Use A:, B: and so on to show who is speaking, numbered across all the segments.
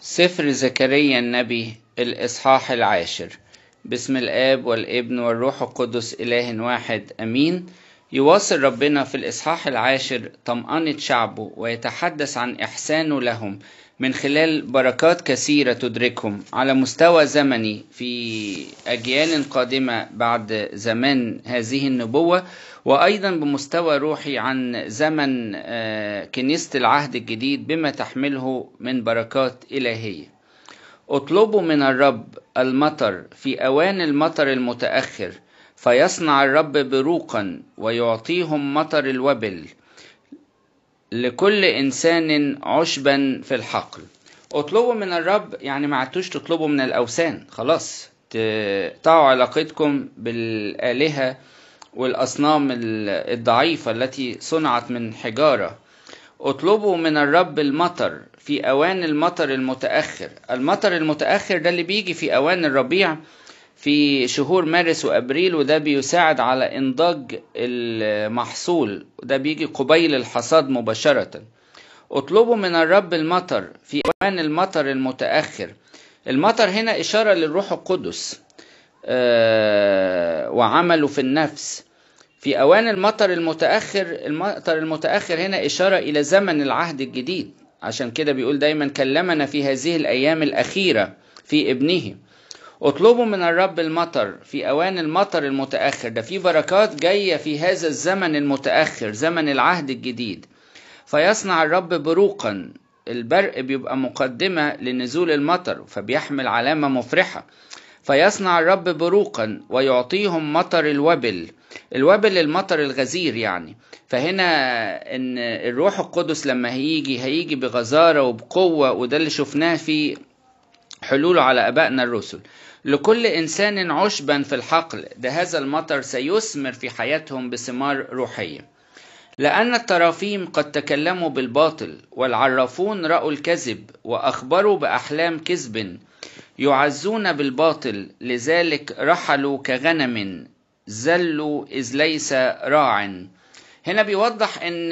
A: سفر زكريا النبي الإصحاح العاشر بسم الآب والابن والروح القدس إله واحد أمين يواصل ربنا في الإصحاح العاشر طمأنة شعبه ويتحدث عن إحسانه لهم من خلال بركات كثيرة تدركهم على مستوى زمني في أجيال قادمة بعد زمان هذه النبوة وأيضا بمستوى روحي عن زمن كنيسة العهد الجديد بما تحمله من بركات إلهية اطلبوا من الرب المطر في أوان المطر المتأخر فيصنع الرب بروقا ويعطيهم مطر الوبل لكل إنسان عشبا في الحقل اطلبوا من الرب يعني ما عدتوش تطلبوا من الأوثان خلاص تقطعوا علاقتكم بالآلهة والأصنام الضعيفة التي صنعت من حجارة اطلبوا من الرب المطر في أوان المطر المتأخر المطر المتأخر ده اللي بيجي في أوان الربيع في شهور مارس وابريل وده بيساعد على انضاج المحصول وده بيجي قبيل الحصاد مباشرة اطلبوا من الرب المطر في اوان المطر المتأخر المطر هنا اشارة للروح القدس آه وعمله في النفس في اوان المطر المتأخر المطر المتأخر هنا اشارة الى زمن العهد الجديد عشان كده بيقول دايما كلمنا في هذه الايام الاخيرة في ابنه اطلبوا من الرب المطر في اوان المطر المتاخر ده في بركات جايه في هذا الزمن المتاخر زمن العهد الجديد فيصنع الرب بروقا البرق بيبقى مقدمه لنزول المطر فبيحمل علامه مفرحه فيصنع الرب بروقا ويعطيهم مطر الوبل الوبل المطر الغزير يعني فهنا ان الروح القدس لما هيجي هيجي بغزاره وبقوه وده اللي شفناه في حلوله على ابائنا الرسل لكل انسان عشبا في الحقل ده هذا المطر سيثمر في حياتهم بثمار روحيه لان الترافيم قد تكلموا بالباطل والعرافون راوا الكذب واخبروا باحلام كذب يعزون بالباطل لذلك رحلوا كغنم زلوا اذ ليس راع هنا بيوضح ان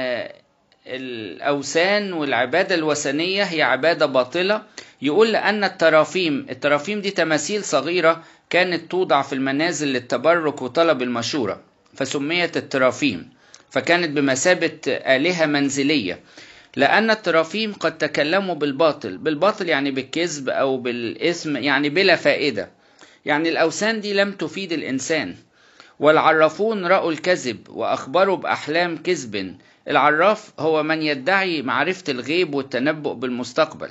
A: الاوثان والعباده الوثنيه هي عباده باطله يقول لأن الترافيم الترافيم دي تماثيل صغيرة كانت توضع في المنازل للتبرك وطلب المشورة فسميت الترافيم فكانت بمثابة آلهة منزلية لأن الترافيم قد تكلموا بالباطل بالباطل يعني بالكذب أو بالإثم يعني بلا فائدة يعني الأوثان دي لم تفيد الإنسان والعرافون رأوا الكذب وأخبروا بأحلام كذب العراف هو من يدعي معرفة الغيب والتنبؤ بالمستقبل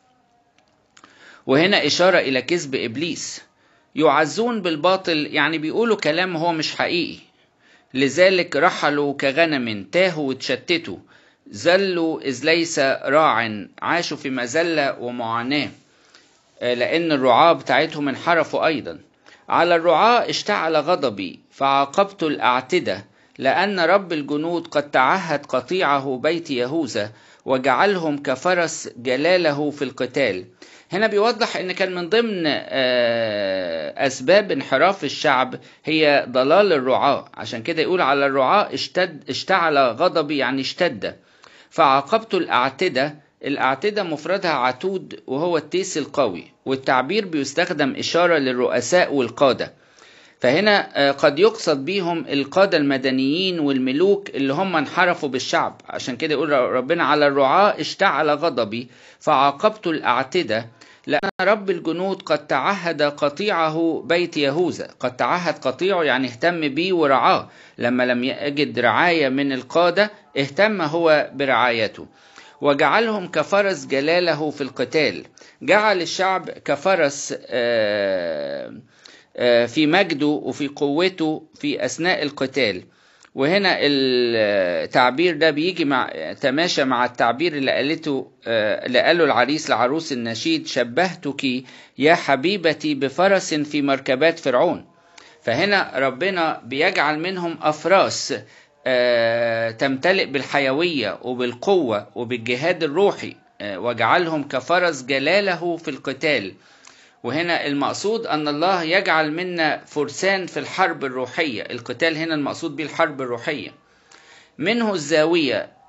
A: وهنا إشارة إلى كذب إبليس يعزون بالباطل يعني بيقولوا كلام هو مش حقيقي لذلك رحلوا كغنم تاهوا وتشتتوا زلوا إذ ليس راع عاشوا في مذلة ومعاناة لأن الرعاة بتاعتهم انحرفوا أيضا على الرعاة اشتعل غضبي فعاقبت الأعتدة لأن رب الجنود قد تعهد قطيعه بيت يهوذا وجعلهم كفرس جلاله في القتال هنا بيوضح ان كان من ضمن اسباب انحراف الشعب هي ضلال الرعاة عشان كده يقول على الرعاة اشتد اشتعل غضبي يعني اشتد فعاقبت الاعتدة الاعتدة مفردها عتود وهو التيس القوي والتعبير بيستخدم اشارة للرؤساء والقادة فهنا قد يقصد بيهم القادة المدنيين والملوك اللي هم انحرفوا بالشعب عشان كده يقول ربنا على الرعاة اشتعل غضبي فعاقبت الأعتدة لأن رب الجنود قد تعهد قطيعه بيت يهوذا قد تعهد قطيعه يعني اهتم بيه ورعاه لما لم يجد رعاية من القادة اهتم هو برعايته وجعلهم كفرس جلاله في القتال جعل الشعب كفرس آه في مجده وفي قوته في أثناء القتال وهنا التعبير ده بيجي مع تماشى مع التعبير اللي قالته اللي قاله العريس لعروس النشيد شبهتك يا حبيبتي بفرس في مركبات فرعون فهنا ربنا بيجعل منهم أفراس تمتلئ بالحيوية وبالقوة وبالجهاد الروحي وجعلهم كفرس جلاله في القتال وهنا المقصود أن الله يجعل منا فرسان في الحرب الروحية القتال هنا المقصود به الحرب الروحية منه الزاوية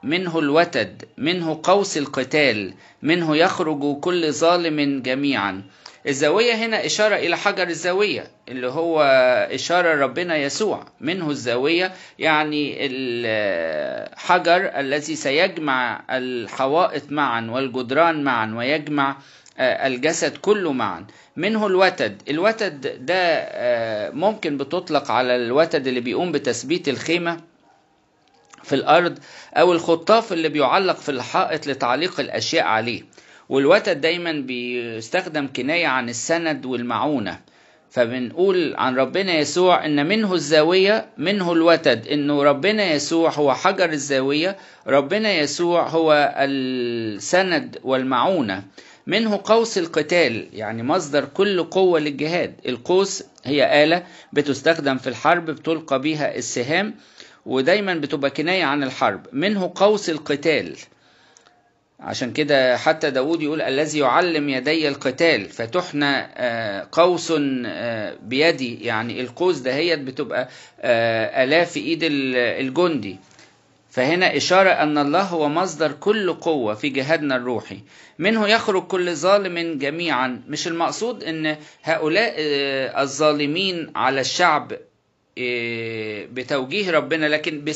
A: منه الوتد منه قوس القتال منه يخرج كل ظالم جميعا الزاوية هنا إشارة إلى حجر الزاوية اللي هو إشارة ربنا يسوع منه الزاوية يعني الحجر الذي سيجمع الحوائط معا والجدران معا ويجمع الجسد كله معا منه الوتد الوتد ده ممكن بتطلق على الوتد اللي بيقوم بتثبيت الخيمة في الأرض أو الخطاف اللي بيعلق في الحائط لتعليق الأشياء عليه والوتد دايما بيستخدم كناية عن السند والمعونة فبنقول عن ربنا يسوع ان منه الزاوية منه الوتد انه ربنا يسوع هو حجر الزاوية ربنا يسوع هو السند والمعونة منه قوس القتال يعني مصدر كل قوة للجهاد القوس هي آلة بتستخدم في الحرب بتلقى بها السهام ودايما بتبقى كناية عن الحرب منه قوس القتال عشان كده حتى داود يقول الذي يعلم يدي القتال فتحنى قوس بيدي يعني القوس دهيت بتبقى آلاف في ايد الجندي فهنا إشارة أن الله هو مصدر كل قوة في جهادنا الروحي منه يخرج كل ظالم جميعا مش المقصود أن هؤلاء الظالمين على الشعب بتوجيه ربنا لكن